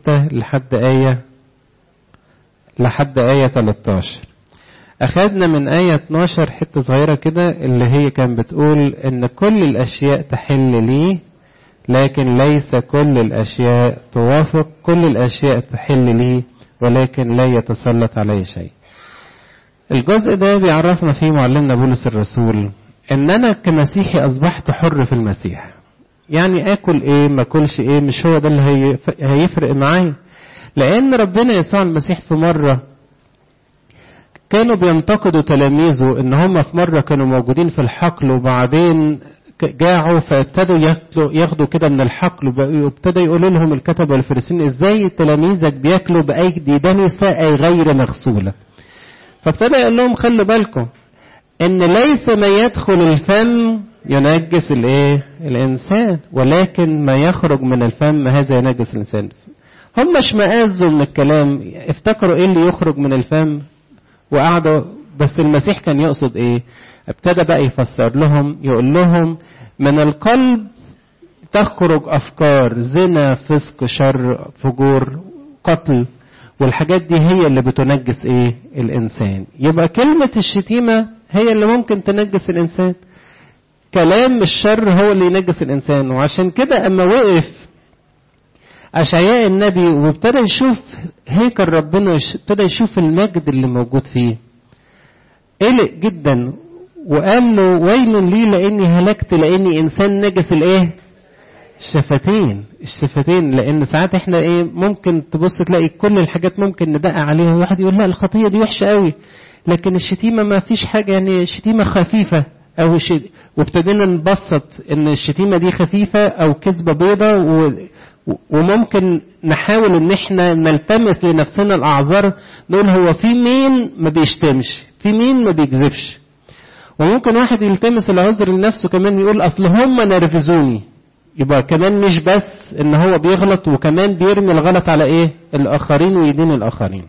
6 لحد آية لحد آية 13 أخذنا من آية 12 حتة صغيرة كده اللي هي كان بتقول إن كل الأشياء تحل لي لكن ليس كل الأشياء توافق كل الأشياء تحل لي ولكن لا يتسلط علي شيء الجزء ده بيعرفنا فيه معلمنا بولس الرسول ان انا كمسيحي اصبحت حر في المسيح يعني اكل ايه ما اكلش ايه مش هو ده اللي هيفرق معايا لان ربنا يسوع المسيح في مره كانوا بينتقدوا تلاميذه ان هم في مره كانوا موجودين في الحقل وبعدين جاعوا فابتدوا ياكلوا ياخدوا كده من الحقل وابتدى يقولوا لهم الكتبه والفريسين ازاي تلاميذك بياكلوا بايدي دنسه اي غير مغسوله فابتدى يقول لهم خلوا بالكم ان ليس ما يدخل الفم ينجس الايه الانسان ولكن ما يخرج من الفم هذا ينجس الانسان هم اشمئزوا من الكلام افتكروا ايه اللي يخرج من الفم وقعدوا بس المسيح كان يقصد ايه ابتدى بقى يفسر لهم يقول لهم من القلب تخرج افكار زنا فسق شر فجور قتل والحاجات دي هي اللي بتنجس ايه الانسان يبقى كلمة الشتيمة هي اللي ممكن تنجس الانسان كلام الشر هو اللي ينجس الانسان وعشان كده اما وقف اشعياء النبي وابتدى يشوف هيكل ربنا ابتدى يشوف المجد اللي موجود فيه قلق جدا وقال له ويل لي لاني هلكت لاني انسان نجس الايه الشفتين الشفتين لان ساعات احنا ايه ممكن تبص تلاقي كل الحاجات ممكن ندقق عليها واحد يقول لا الخطيه دي وحشه قوي لكن الشتيمه ما فيش حاجه يعني شتيمه خفيفه او ش... وابتدينا نبسط ان الشتيمه دي خفيفه او كذبه بيضه و... وممكن نحاول ان احنا نلتمس لنفسنا الاعذار نقول هو في مين ما بيشتمش في مين ما بيكذبش وممكن واحد يلتمس العذر لنفسه كمان يقول اصل هم نرفزوني يبقى كمان مش بس ان هو بيغلط وكمان بيرمي الغلط على ايه الاخرين ويدين الاخرين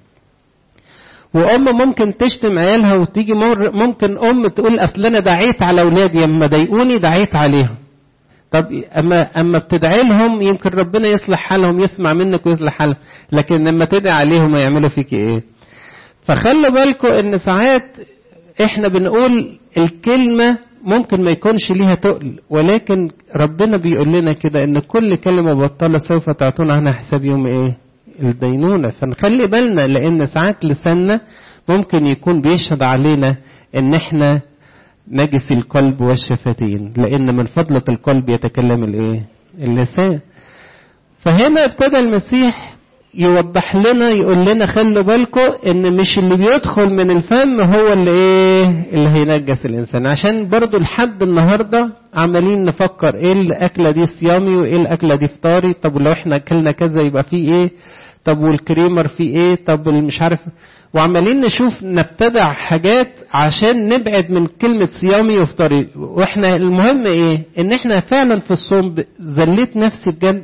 وام ممكن تشتم عيالها وتيجي مر ممكن ام تقول اصل انا دعيت على اولادي لما ضايقوني دعيت عليهم طب اما اما بتدعي لهم يمكن ربنا يصلح حالهم يسمع منك ويصلح حالهم لكن لما تدعي عليهم هيعملوا فيك ايه فخلوا بالكم ان ساعات احنا بنقول الكلمه ممكن ما يكونش ليها تقل ولكن ربنا بيقول لنا كده ان كل كلمه بطاله سوف تعطون عنها حساب يوم ايه الدينونه فنخلي بالنا لان ساعات لساننا ممكن يكون بيشهد علينا ان احنا نجس القلب والشفتين لان من فضله القلب يتكلم الايه اللسان فهنا ابتدى المسيح يوضح لنا يقول لنا خلوا بالكم ان مش اللي بيدخل من الفم هو اللي ايه اللي هينجس الانسان عشان برضو لحد النهارده عمالين نفكر ايه الاكله دي صيامي وايه الاكله دي فطاري طب ولو احنا اكلنا كذا يبقى فيه ايه طب والكريمر فيه ايه طب مش عارف وعمالين نشوف نبتدع حاجات عشان نبعد من كلمة صيامي وفطاري واحنا المهم ايه ان احنا فعلا في الصوم زليت نفسي بجد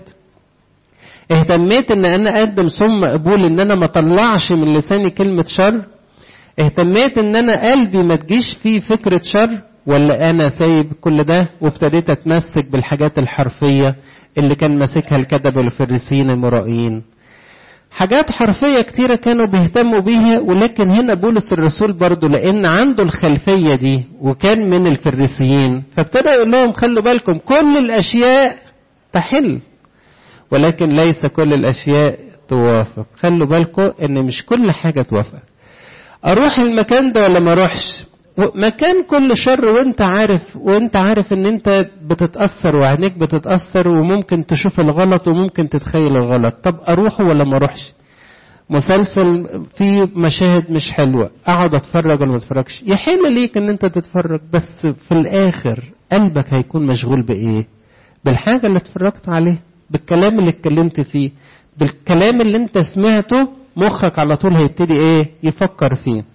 اهتميت ان انا اقدم صوم مقبول ان انا ما طلعش من لساني كلمة شر اهتميت ان انا قلبي ما تجيش فيه فكرة شر ولا انا سايب كل ده وابتديت اتمسك بالحاجات الحرفية اللي كان ماسكها الكذب والفريسين المرائين حاجات حرفية كتيرة كانوا بيهتموا بيها ولكن هنا بولس الرسول برضو لأن عنده الخلفية دي وكان من الفريسيين فابتدى يقول لهم خلوا بالكم كل الأشياء تحل ولكن ليس كل الأشياء توافق خلوا بالكم إن مش كل حاجة توافق أروح المكان ده ولا ما أروحش مكان كل شر وانت عارف وانت عارف ان انت بتتاثر وعينيك بتتاثر وممكن تشوف الغلط وممكن تتخيل الغلط طب اروح ولا ما اروحش مسلسل فيه مشاهد مش حلوه اقعد اتفرج ولا ما اتفرجش يحل ليك ان انت تتفرج بس في الاخر قلبك هيكون مشغول بايه بالحاجه اللي اتفرجت عليها بالكلام اللي اتكلمت فيه بالكلام اللي انت سمعته مخك على طول هيبتدي ايه يفكر فيه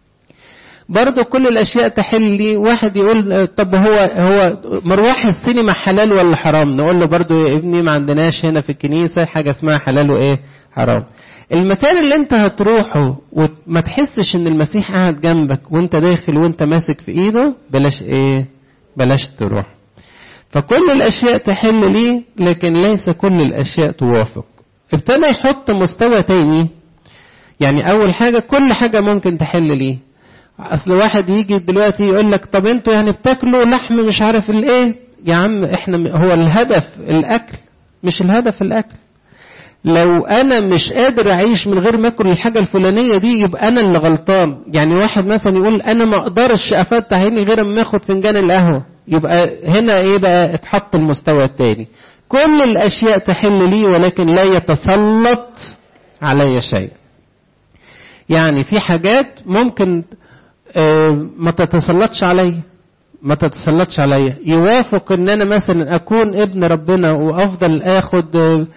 برضه كل الاشياء تحل لي واحد يقول طب هو هو مروح السينما حلال ولا حرام نقول له برضه يا ابني ما عندناش هنا في الكنيسه حاجه اسمها حلال وايه حرام المكان اللي انت هتروحه وما تحسش ان المسيح قاعد جنبك وانت داخل وانت ماسك في ايده بلاش ايه بلاش تروح فكل الاشياء تحل لي لكن ليس كل الاشياء توافق ابتدى يحط مستوى تاني يعني اول حاجة كل حاجة ممكن تحل ليه اصل واحد يجي دلوقتي يقول لك طب انتوا يعني بتاكلوا لحم مش عارف الايه يا عم احنا هو الهدف الاكل مش الهدف الاكل لو انا مش قادر اعيش من غير ما اكل الحاجه الفلانيه دي يبقى انا اللي غلطان يعني واحد مثلا يقول انا ما اقدرش افتح عيني غير اما اخد فنجان القهوه يبقى هنا ايه بقى اتحط المستوى الثاني كل الاشياء تحل لي ولكن لا يتسلط علي شيء يعني في حاجات ممكن ما تتسلطش عليا ما تتسلطش عليا يوافق ان انا مثلا اكون ابن ربنا وافضل اخد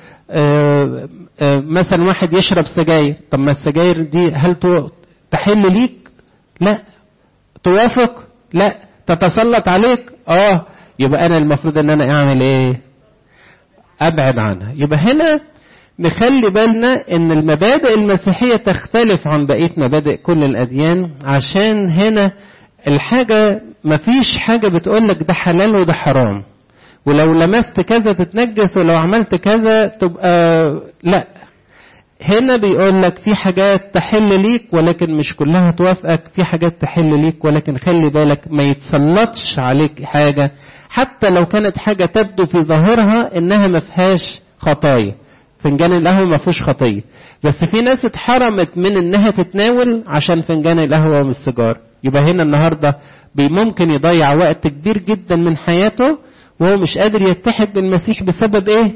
مثلا واحد يشرب سجاير طب ما السجاير دي هل تحل ليك لا توافق لا تتسلط عليك اه يبقى انا المفروض ان انا اعمل ايه ابعد عنها يبقى هنا نخلي بالنا ان المبادئ المسيحيه تختلف عن بقيه مبادئ كل الاديان عشان هنا الحاجه مفيش حاجه بتقول لك ده حلال وده حرام ولو لمست كذا تتنجس ولو عملت كذا تبقى لا هنا بيقول لك في حاجات تحل ليك ولكن مش كلها توافقك في حاجات تحل ليك ولكن خلي بالك ما يتسلطش عليك حاجة حتى لو كانت حاجة تبدو في ظاهرها انها ما فيهاش خطايا فنجان القهوة ما فيهوش خطية بس في ناس اتحرمت من انها تتناول عشان فنجان القهوة والسيجار يبقى هنا النهاردة ممكن يضيع وقت كبير جدا من حياته وهو مش قادر يتحد بالمسيح بسبب ايه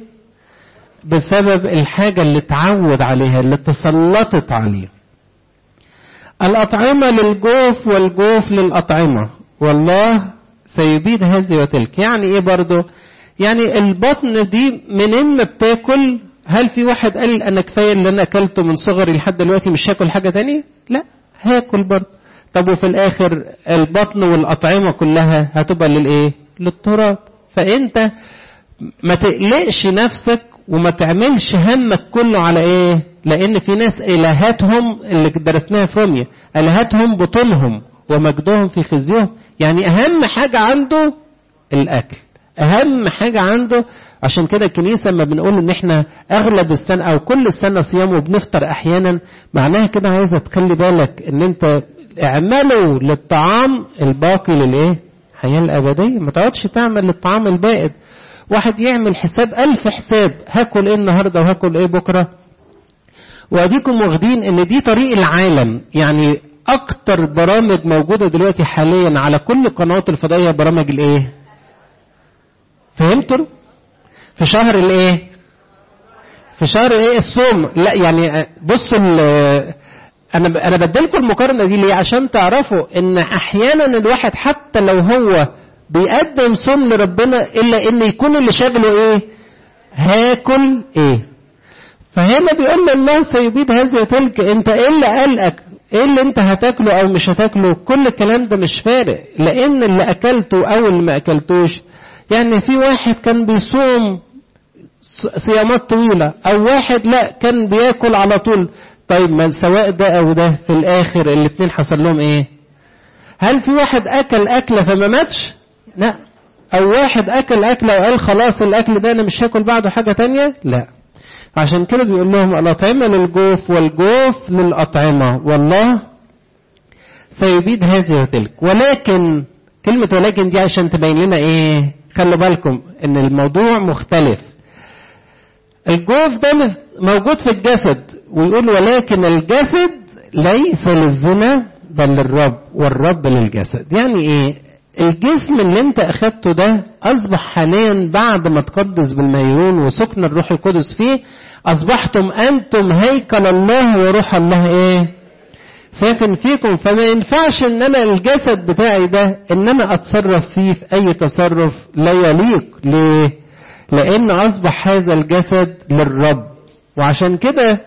بسبب الحاجة اللي اتعود عليها اللي تسلطت عليه الأطعمة للجوف والجوف للأطعمة والله سيبيد هذه وتلك يعني ايه برضو يعني البطن دي منين ما بتاكل هل في واحد قال انا كفايه اللي انا اكلته من صغري لحد دلوقتي مش هاكل حاجه تانية لا هاكل برضه طب وفي الاخر البطن والاطعمه كلها هتبقى للايه للتراب فانت ما تقلقش نفسك وما تعملش همك كله على ايه لان في ناس الهاتهم اللي درسناها في روميا الهاتهم بطونهم ومجدهم في خزيهم يعني اهم حاجه عنده الاكل اهم حاجه عنده عشان كده الكنيسه لما بنقول ان احنا اغلب السنه او كل السنه صيام وبنفطر احيانا معناها كده عايزه تخلي بالك ان انت اعملوا للطعام الباقي للايه الحياه الابديه ما تقعدش تعمل للطعام البائد واحد يعمل حساب ألف حساب هاكل ايه النهارده وهاكل ايه بكره واديكم واخدين ان دي طريق العالم يعني اكتر برامج موجوده دلوقتي حاليا على كل القنوات الفضائيه برامج الايه فهمتوا في شهر الايه في شهر ايه الصوم لا يعني بصوا انا انا بديلكم المقارنه دي ليه عشان تعرفوا ان احيانا الواحد حتى لو هو بيقدم صوم لربنا الا ان يكون اللي شغله ايه هاكل ايه فهنا بيقول له الله سيبيد هذه تلك انت ايه اللي قلقك ايه اللي انت هتاكله او مش هتاكله كل الكلام ده مش فارق لان اللي اكلته او اللي ما اكلتوش يعني في واحد كان بيصوم صيامات طويلة او واحد لا كان بياكل على طول طيب ما سواء ده او ده في الاخر الاتنين حصل لهم ايه هل في واحد اكل اكلة فما ماتش لا او واحد اكل اكلة وقال خلاص الاكل ده انا مش هاكل بعده حاجة تانية لا عشان كده بيقول لهم الأطعمة للجوف والجوف للأطعمة والله سيبيد هذه وتلك ولكن كلمة ولكن دي عشان تبين لنا ايه خلوا بالكم ان الموضوع مختلف الجوف ده موجود في الجسد ويقول ولكن الجسد ليس للزنا بل للرب والرب للجسد يعني ايه الجسم اللي انت اخدته ده اصبح حاليا بعد ما تقدس بالميرون وسكن الروح القدس فيه اصبحتم انتم هيكل الله وروح الله ايه ساكن فيكم فما ينفعش ان انا الجسد بتاعي ده ان انا اتصرف فيه في اي تصرف لا يليق ليه لان اصبح هذا الجسد للرب وعشان كده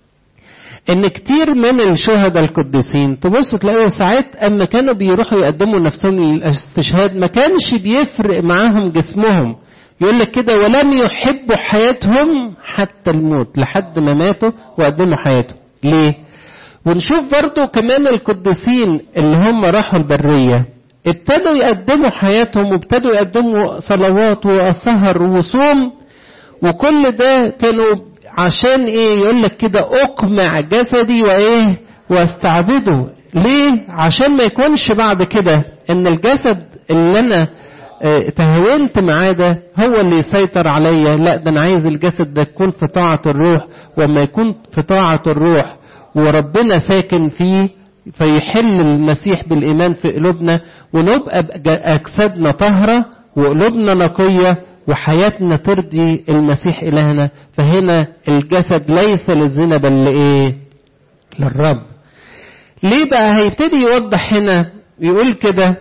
ان كتير من الشهداء القديسين تبصوا تلاقوا ساعات اما كانوا بيروحوا يقدموا نفسهم للاستشهاد ما كانش بيفرق معاهم جسمهم يقول لك كده ولم يحبوا حياتهم حتى الموت لحد ما ماتوا وقدموا حياتهم ليه ونشوف برضو كمان القديسين اللي هم راحوا البرية ابتدوا يقدموا حياتهم وابتدوا يقدموا صلوات وسهر وصوم وكل ده كانوا عشان ايه يقول لك كده اقمع جسدي وايه واستعبده ليه عشان ما يكونش بعد كده ان الجسد اللي انا اه تهاونت معاه ده هو اللي يسيطر عليا لا ده انا عايز الجسد ده يكون في طاعة الروح وما يكون في طاعة الروح وربنا ساكن فيه فيحل المسيح بالإيمان في قلوبنا ونبقى أجسادنا طهرة وقلوبنا نقية وحياتنا ترضي المسيح إلهنا فهنا الجسد ليس للزنا بل لإيه؟ للرب. ليه بقى هيبتدي يوضح هنا يقول كده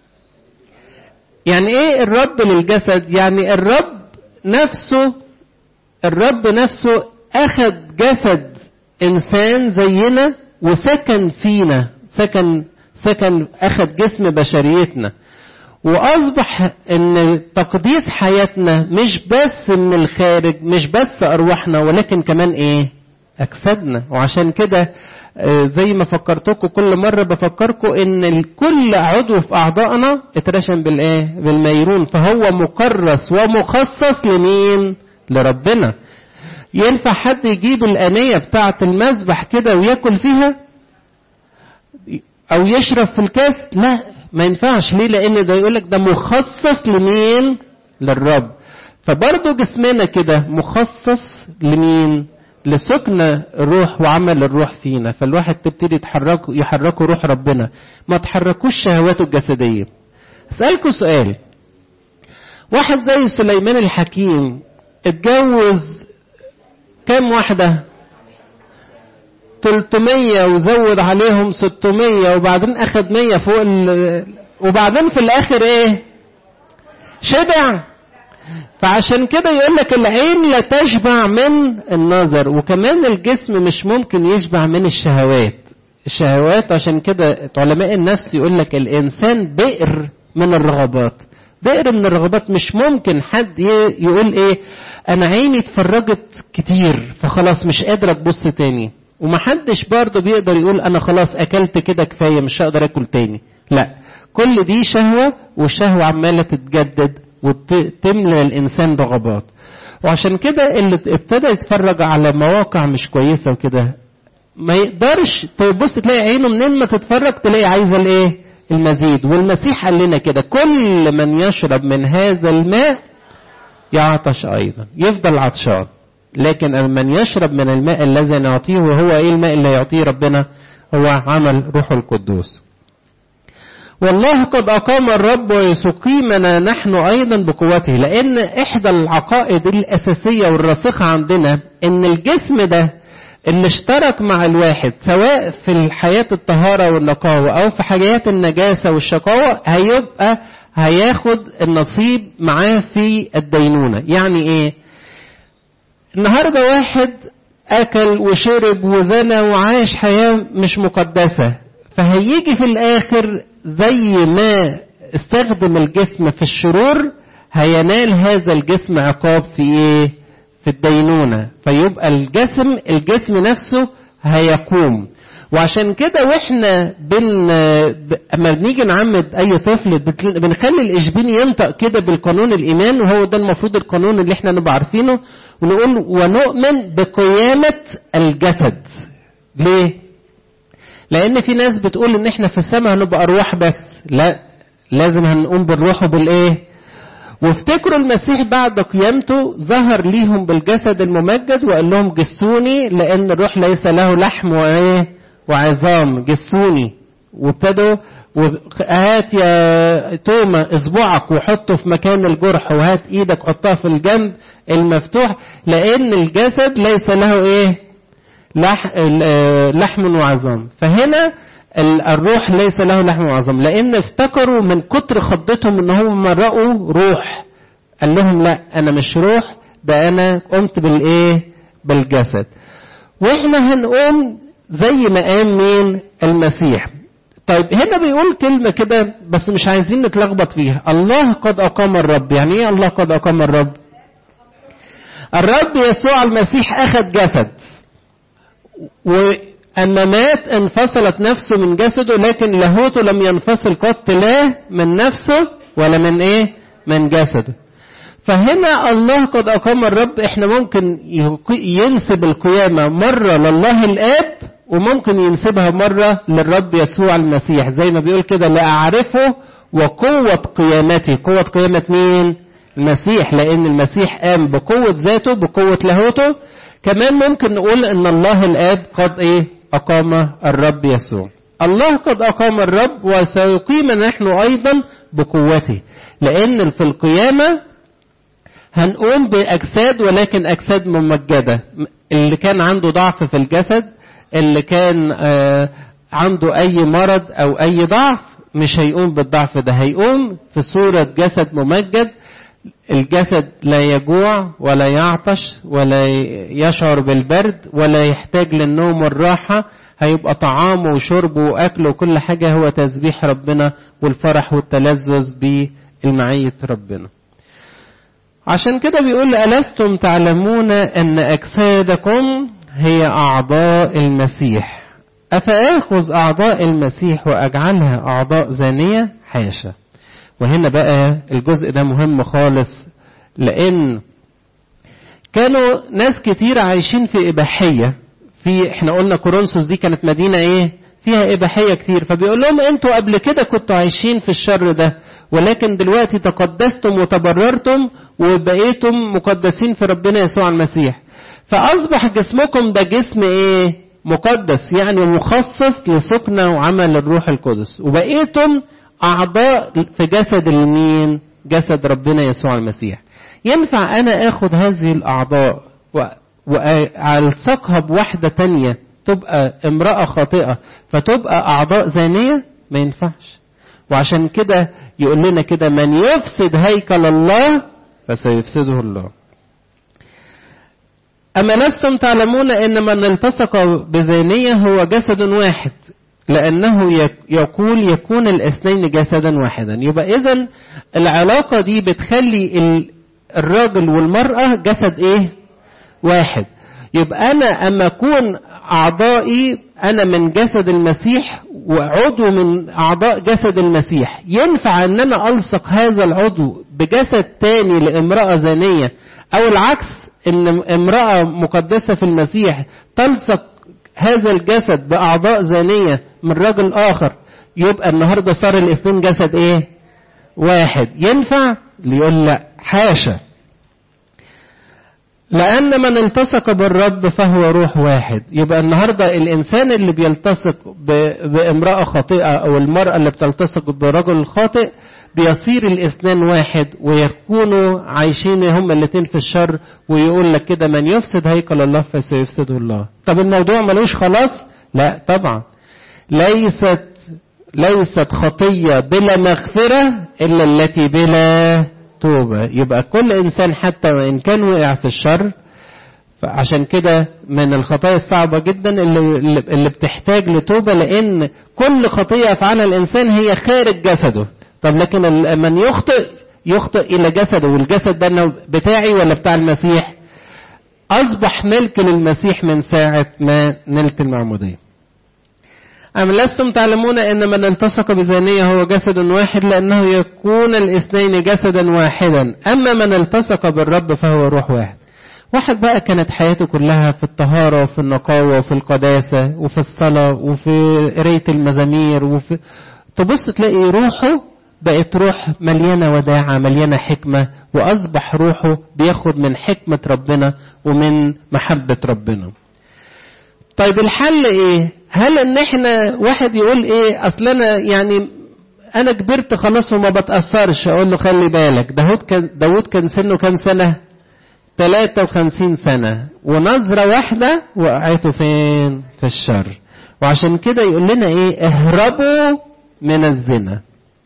يعني إيه الرب للجسد؟ يعني الرب نفسه الرب نفسه أخذ جسد إنسان زينا وسكن فينا سكن سكن أخذ جسم بشريتنا وأصبح إن تقديس حياتنا مش بس من الخارج مش بس أرواحنا ولكن كمان إيه؟ أجسادنا وعشان كده زي ما فكرتكم كل مرة بفكركم إن كل عضو في أعضائنا اترشم بالإيه؟ بالميرون فهو مكرس ومخصص لمين؟ لربنا. ينفع حد يجيب الأنية بتاعة المذبح كده وياكل فيها؟ أو يشرب في الكاس؟ لا ما ينفعش ليه لان ده يقول لك ده مخصص لمين للرب فبرضه جسمنا كده مخصص لمين لسكن الروح وعمل الروح فينا فالواحد تبتدي يتحركوا يحركوا روح ربنا ما تحركوش شهواته الجسديه اسالكوا سؤال واحد زي سليمان الحكيم اتجوز كام واحده 300 وزود عليهم 600 وبعدين اخد 100 فوق ال... وبعدين في الاخر ايه شبع فعشان كده يقول لك العين لا تشبع من النظر وكمان الجسم مش ممكن يشبع من الشهوات الشهوات عشان كده علماء النفس يقول لك الانسان بئر من الرغبات بئر من الرغبات مش ممكن حد يقول ايه انا عيني اتفرجت كتير فخلاص مش قادر ابص تاني ومحدش برضه بيقدر يقول انا خلاص اكلت كده كفايه مش هقدر اكل تاني لا كل دي شهوه والشهوه عماله تتجدد وتملى الانسان رغبات وعشان كده اللي ابتدى يتفرج على مواقع مش كويسه وكده ما يقدرش تبص تلاقي عينه منين ما تتفرج تلاقي عايزه الايه المزيد والمسيح قال لنا كده كل من يشرب من هذا الماء يعطش ايضا يفضل عطشان لكن من يشرب من الماء الذي نعطيه وهو ايه الماء اللي يعطيه ربنا هو عمل روح القدوس والله قد أقام الرب ويسقيمنا نحن أيضا بقوته لأن إحدى العقائد الأساسية والراسخة عندنا إن الجسم ده اللي اشترك مع الواحد سواء في الحياة الطهارة والنقاوة أو في حياة النجاسة والشقاوة هيبقى هياخد النصيب معاه في الدينونة يعني إيه النهارده واحد اكل وشرب وزنى وعاش حياه مش مقدسه فهيجي في الاخر زي ما استخدم الجسم في الشرور هينال هذا الجسم عقاب في ايه في الدينونه فيبقى الجسم الجسم نفسه هيقوم وعشان كده واحنا بن اما بنيجي نعمد اي طفل بنخلي الاشبين ينطق كده بالقانون الايمان وهو ده المفروض القانون اللي احنا نبقى عارفينه ونقول ونؤمن بقيامه الجسد ليه لان في ناس بتقول ان احنا في السماء هنبقى ارواح بس لا لازم هنقوم بالروح وبالايه وافتكروا المسيح بعد قيامته ظهر ليهم بالجسد الممجد وقال لهم جسوني لان الروح ليس له لحم وايه وعظام جسوني وابتدوا هات يا توما اصبعك وحطه في مكان الجرح وهات ايدك حطها في الجنب المفتوح لان الجسد ليس له ايه لح... لحم وعظام فهنا الروح ليس له لحم وعظام لان افتكروا من كتر خضتهم ان هم رأوا روح قال لهم لا انا مش روح ده انا قمت بالايه بالجسد واحنا هنقوم زي ما قام مين المسيح طيب هنا بيقول كلمة كده بس مش عايزين نتلخبط فيها الله قد أقام الرب يعني إيه الله قد أقام الرب الرب يسوع المسيح أخذ جسد وأما مات انفصلت نفسه من جسده لكن لاهوته لم ينفصل قط لا من نفسه ولا من إيه من جسده فهنا الله قد أقام الرب احنا ممكن ينسب القيامة مرة لله الآب وممكن ينسبها مرة للرب يسوع المسيح زي ما بيقول كده لأعرفه وقوة قيامته قوة قيامة مين؟ المسيح لأن المسيح قام بقوة ذاته بقوة لاهوته كمان ممكن نقول ان الله الاب قد ايه اقام الرب يسوع الله قد اقام الرب وسيقيم نحن ايضا بقوته لان في القيامه هنقوم باجساد ولكن اجساد ممجده اللي كان عنده ضعف في الجسد اللي كان آه عنده اي مرض او اي ضعف مش هيقوم بالضعف ده هيقوم في صوره جسد ممجد الجسد لا يجوع ولا يعطش ولا يشعر بالبرد ولا يحتاج للنوم والراحة هيبقى طعامه وشربه وأكله وكل حاجة هو تسبيح ربنا والفرح والتلذذ بالمعية ربنا عشان كده بيقول ألستم تعلمون أن أجسادكم هي أعضاء المسيح أفآخذ أعضاء المسيح وأجعلها أعضاء زانية حاشا وهنا بقى الجزء ده مهم خالص لان كانوا ناس كتير عايشين في اباحيه في احنا قلنا كورنثوس دي كانت مدينه ايه فيها اباحيه كتير فبيقول لهم انتوا قبل كده كنتوا عايشين في الشر ده ولكن دلوقتي تقدستم وتبررتم وبقيتم مقدسين في ربنا يسوع المسيح فاصبح جسمكم ده جسم ايه مقدس يعني مخصص لسكنه وعمل الروح القدس وبقيتم أعضاء في جسد المين؟ جسد ربنا يسوع المسيح. ينفع أنا آخد هذه الأعضاء وألصقها بواحدة تانية تبقى امرأة خاطئة فتبقى أعضاء زانية؟ ما ينفعش. وعشان كده يقول لنا كده من يفسد هيكل الله فسيفسده الله. أما لستم تعلمون أن من التصق بزانية هو جسد واحد لأنه يقول يكون الاثنين جسدا واحدا يبقى إذا العلاقة دي بتخلي الراجل والمرأة جسد إيه؟ واحد يبقى أنا أما أكون أعضائي أنا من جسد المسيح وعضو من أعضاء جسد المسيح ينفع أن أنا ألصق هذا العضو بجسد تاني لامرأة زانية أو العكس أن امرأة مقدسة في المسيح تلصق هذا الجسد بأعضاء زانية من رجل آخر يبقى النهاردة صار الاثنين جسد إيه؟ واحد ينفع؟ يقول لا حاشا لأن من التصق بالرب فهو روح واحد يبقى النهاردة الإنسان اللي بيلتصق بامرأة خاطئة أو المرأة اللي بتلتصق برجل خاطئ بيصير الاثنان واحد ويكونوا عايشين هما الاثنين في الشر ويقول لك كده من يفسد هيكل الله فسيفسده الله طب الموضوع ملوش خلاص لا طبعا ليست ليست خطية بلا مغفرة إلا التي بلا توبة يبقى كل إنسان حتى وإن كان وقع في الشر فعشان كده من الخطايا الصعبة جدا اللي, اللي بتحتاج لتوبة لأن كل خطية يفعلها الإنسان هي خارج جسده طب لكن من يخطئ يخطئ إلى جسده والجسد ده بتاعي ولا بتاع المسيح أصبح ملك للمسيح من ساعة ما نلت المعمودية أم لستم تعلمون أن من التصق بزانية هو جسد واحد لأنه يكون الاثنين جسدا واحدا أما من التصق بالرب فهو روح واحد واحد بقى كانت حياته كلها في الطهارة وفي النقاوة وفي القداسة وفي الصلاة وفي قراية المزامير وفي تبص تلاقي روحه بقت روح مليانة وداعة مليانة حكمة وأصبح روحه بياخد من حكمة ربنا ومن محبة ربنا طيب الحل ايه هل ان احنا واحد يقول ايه اصل انا يعني انا كبرت خلاص وما بتأثرش اقول له خلي بالك داود كان داود كان سنه كام سنة 53 سنة ونظرة واحدة وقعته فين في الشر وعشان كده يقول لنا ايه اهربوا من الزنا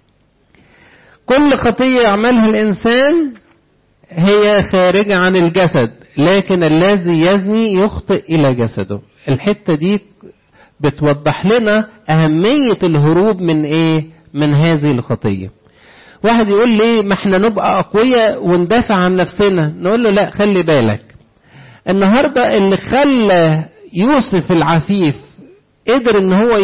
كل خطية يعملها الإنسان هي خارجة عن الجسد لكن الذي يزني يخطئ إلى جسده الحتة دي بتوضح لنا أهمية الهروب من إيه من هذه الخطية واحد يقول لي ما احنا نبقى أقوياء وندافع عن نفسنا نقول له لا خلي بالك النهاردة اللي خلى يوسف العفيف قدر ان هو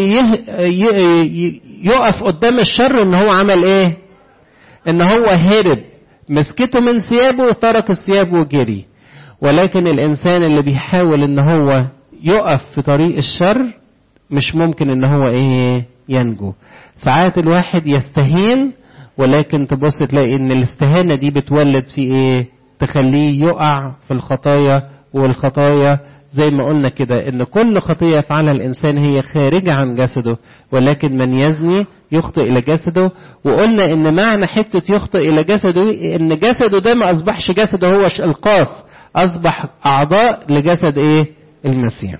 يه يقف قدام الشر ان هو عمل ايه ان هو هرب مسكته من ثيابه وترك الثياب وجري ولكن الإنسان اللي بيحاول إن هو يقف في طريق الشر مش ممكن إن هو إيه ينجو ساعات الواحد يستهين ولكن تبص تلاقي إن الاستهانة دي بتولد في إيه تخليه يقع في الخطايا والخطايا زي ما قلنا كده ان كل خطيه يفعلها الانسان هي خارجه عن جسده ولكن من يزني يخطئ الى جسده وقلنا ان معنى حته يخطئ الى جسده ان جسده ده ما اصبحش جسده هو القاص اصبح اعضاء لجسد ايه المسيح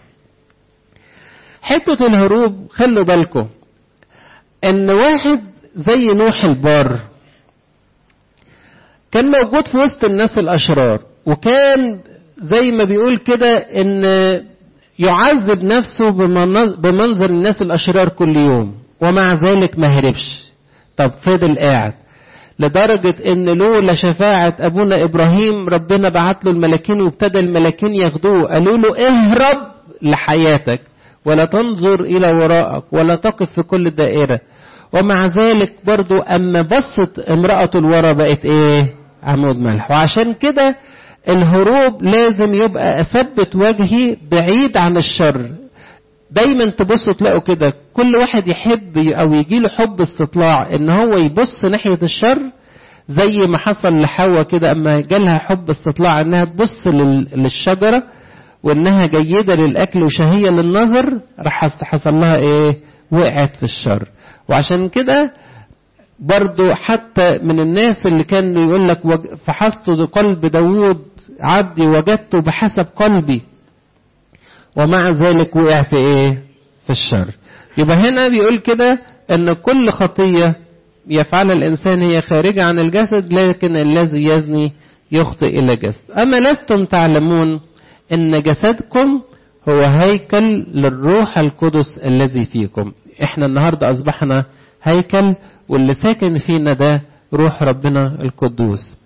حته الهروب خلوا بالكم ان واحد زي نوح البار كان موجود في وسط الناس الاشرار وكان زي ما بيقول كده ان يعذب نفسه بمنظر الناس الاشرار كل يوم ومع ذلك ما هربش طب فضل قاعد لدرجة ان لولا شفاعة ابونا ابراهيم ربنا بعت له الملاكين وابتدى الملاكين ياخدوه قالوا له اهرب لحياتك ولا تنظر الى وراءك ولا تقف في كل دائرة ومع ذلك برضو اما بصت امرأته لورا بقت ايه عمود ملح وعشان كده الهروب لازم يبقى اثبت وجهي بعيد عن الشر دايما تبصوا تلاقوا كده كل واحد يحب او يجي له حب استطلاع ان هو يبص ناحيه الشر زي ما حصل لحواء كده اما جالها حب استطلاع انها تبص للشجره وانها جيده للاكل وشهيه للنظر راح حصل لها ايه وقعت في الشر وعشان كده برضو حتى من الناس اللي كان يقول لك فحصت قلب داوود عبدي وجدته بحسب قلبي ومع ذلك وقع في ايه في الشر يبقى هنا بيقول كده ان كل خطية يفعلها الانسان هي خارجة عن الجسد لكن الذي يزني يخطئ الى جسد اما لستم تعلمون ان جسدكم هو هيكل للروح القدس الذي فيكم احنا النهاردة اصبحنا هيكل واللي ساكن فينا ده روح ربنا القدوس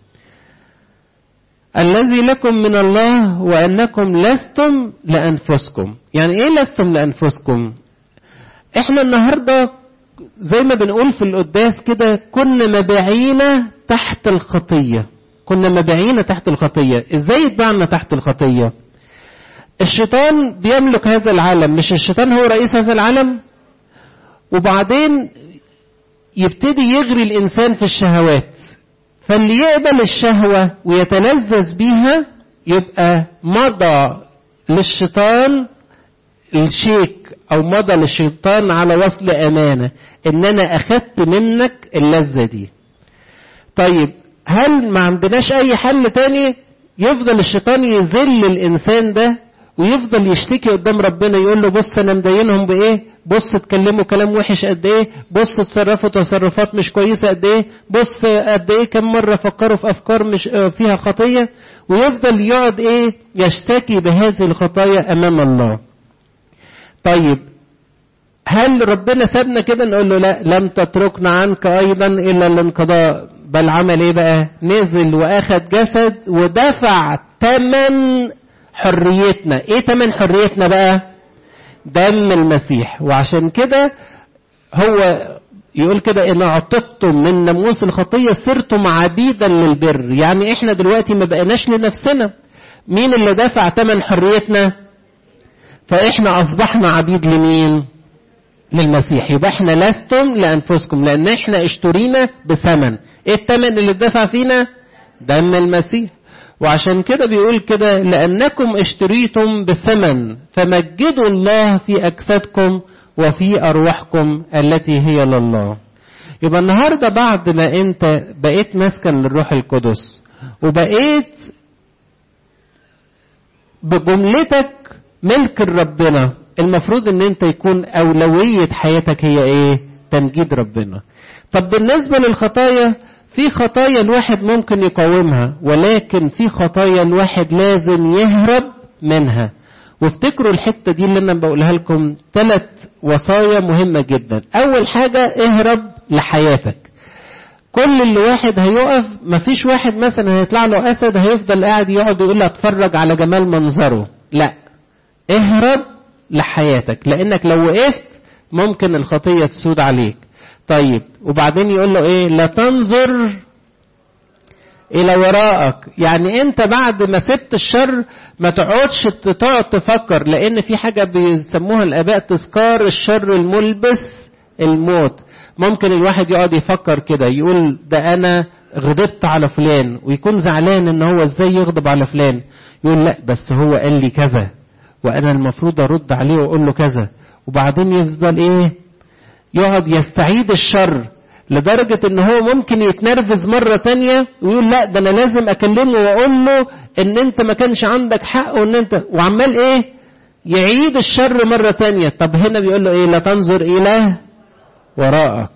الذي لكم من الله وانكم لستم لانفسكم يعني ايه لستم لانفسكم احنا النهارده زي ما بنقول في القداس كده كنا مبيعين تحت الخطيه كنا مبيعين تحت الخطيه ازاي اتبعنا تحت الخطيه الشيطان بيملك هذا العالم مش الشيطان هو رئيس هذا العالم وبعدين يبتدي يغري الانسان في الشهوات فاللي يقبل الشهوة ويتلذذ بيها يبقى مضى للشيطان الشيك أو مضى للشيطان على وصل أمانة إن أنا أخدت منك اللذة دي طيب هل ما عندناش أي حل تاني يفضل الشيطان يذل الإنسان ده ويفضل يشتكي قدام ربنا يقول له بص أنا مدينهم بإيه بص اتكلموا كلام وحش قد ايه بص تصرفوا تصرفات مش كويسه قد ايه بص قد ايه كم مره فكروا في افكار مش فيها خطيه ويفضل يقعد ايه يشتكي بهذه الخطايا امام الله طيب هل ربنا سابنا كده نقول له لا لم تتركنا عنك ايضا الا الانقضاء بل عمل ايه بقى نزل واخد جسد ودفع ثمن حريتنا ايه ثمن حريتنا بقى دم المسيح وعشان كده هو يقول كده ان اعتقتم من ناموس الخطيه صرتم عبيدا للبر يعني احنا دلوقتي ما بقيناش لنفسنا مين اللي دفع ثمن حريتنا فاحنا اصبحنا عبيد لمين للمسيح يبقى احنا لستم لانفسكم لان احنا اشترينا بثمن ايه الثمن اللي اتدفع فينا دم المسيح وعشان كده بيقول كده لأنكم اشتريتم بثمن فمجدوا الله في أجسادكم وفي أرواحكم التي هي لله يبقى النهاردة بعد ما أنت بقيت مسكن للروح القدس وبقيت بجملتك ملك ربنا المفروض ان انت يكون اولوية حياتك هي ايه تمجيد ربنا طب بالنسبة للخطايا في خطايا الواحد ممكن يقاومها ولكن في خطايا الواحد لازم يهرب منها وافتكروا الحتة دي اللي أنا بقولها لكم ثلاث وصايا مهمة جدا أول حاجة اهرب لحياتك كل اللي واحد هيقف مفيش واحد مثلا هيطلع له أسد هيفضل قاعد يقعد يقول اتفرج على جمال منظره لا اهرب لحياتك لأنك لو وقفت ممكن الخطية تسود عليك طيب وبعدين يقول له ايه لا تنظر الى وراءك يعني انت بعد ما سبت الشر ما تقعدش تقعد تفكر لان في حاجه بيسموها الاباء تذكار الشر الملبس الموت ممكن الواحد يقعد يفكر كده يقول ده انا غضبت على فلان ويكون زعلان ان هو ازاي يغضب على فلان يقول لا بس هو قال لي كذا وانا المفروض ارد عليه واقول له كذا وبعدين يفضل ايه يقعد يستعيد الشر لدرجة ان هو ممكن يتنرفز مرة تانية ويقول لا ده انا لازم اكلمه واقول له ان انت ما كانش عندك حق وان انت وعمال ايه يعيد الشر مرة تانية طب هنا بيقول له ايه لا تنظر الى وراءك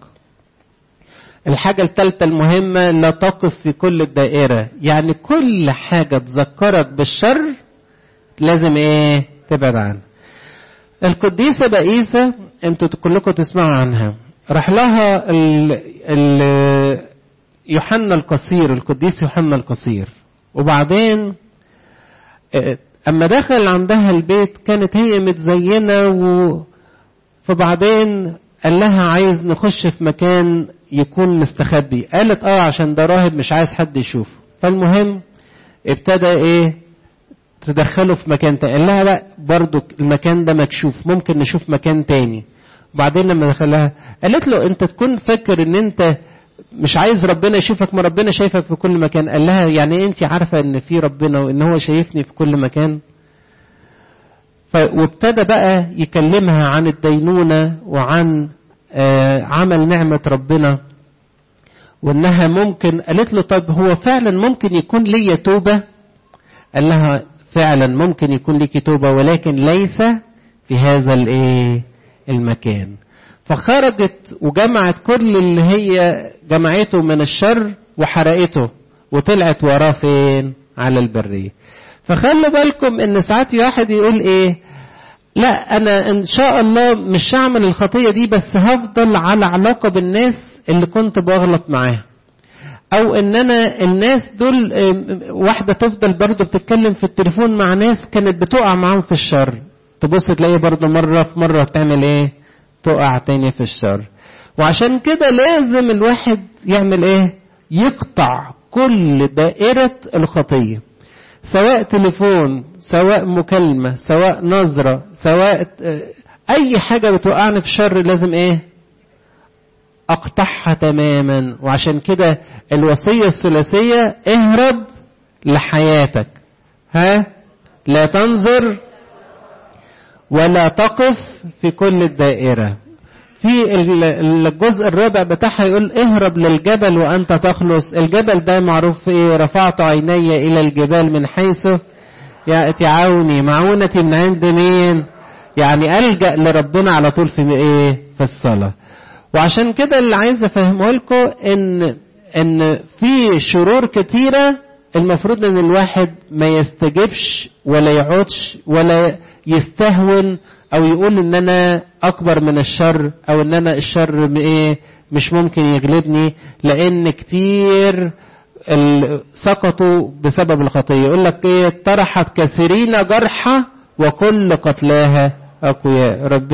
الحاجة الثالثة المهمة لا تقف في كل الدائرة يعني كل حاجة تذكرك بالشر لازم ايه تبعد عنها القديسة بئيسة انتوا كلكم تسمعوا عنها راح لها ال ال يوحنا القصير القديس يوحنا القصير وبعدين اما دخل عندها البيت كانت هي متزينة و فبعدين قال لها عايز نخش في مكان يكون مستخبي قالت اه عشان ده راهب مش عايز حد يشوفه فالمهم ابتدى ايه تدخله في مكان تاني قال لها لا برضو المكان ده مكشوف ممكن نشوف مكان تاني وبعدين لما دخلها قالت له انت تكون فاكر ان انت مش عايز ربنا يشوفك ما ربنا شايفك في كل مكان قال لها يعني انت عارفه ان في ربنا وان هو شايفني في كل مكان ف... وابتدى بقى يكلمها عن الدينونه وعن آه عمل نعمه ربنا وانها ممكن قالت له طب هو فعلا ممكن يكون ليا توبه قال لها فعلا ممكن يكون ليكي توبه ولكن ليس في هذا الايه المكان فخرجت وجمعت كل اللي هي جمعته من الشر وحرقته وطلعت وراه فين على البرية فخلوا بالكم ان ساعات واحد يقول ايه لا انا ان شاء الله مش هعمل الخطية دي بس هفضل على علاقة بالناس اللي كنت بغلط معاها او ان انا الناس دول واحدة تفضل برضه بتتكلم في التليفون مع ناس كانت بتقع معاهم في الشر تبص تلاقيه برضه مرة في مرة تعمل ايه تقع تاني في الشر وعشان كده لازم الواحد يعمل ايه يقطع كل دائرة الخطية سواء تليفون سواء مكالمة سواء نظرة سواء اي حاجة بتوقعني في الشر لازم ايه اقطعها تماما وعشان كده الوصية الثلاثية اهرب لحياتك ها لا تنظر ولا تقف في كل الدائرة في الجزء الرابع بتاعها يقول اهرب للجبل وانت تخلص الجبل ده معروف ايه رفعت عيني الى الجبال من حيث يأتي عوني معونتي من عند مين يعني ألجأ لربنا على طول في ايه في الصلاة وعشان كده اللي عايز افهمه لكم ان ان في شرور كتيره المفروض ان الواحد ما يستجبش ولا يقعدش ولا يستهون او يقول ان انا اكبر من الشر او ان انا الشر ايه مش ممكن يغلبني لان كتير سقطوا بسبب الخطيه يقول لك ايه طرحت كثيرين جرحى وكل قتلاها اقوياء ربنا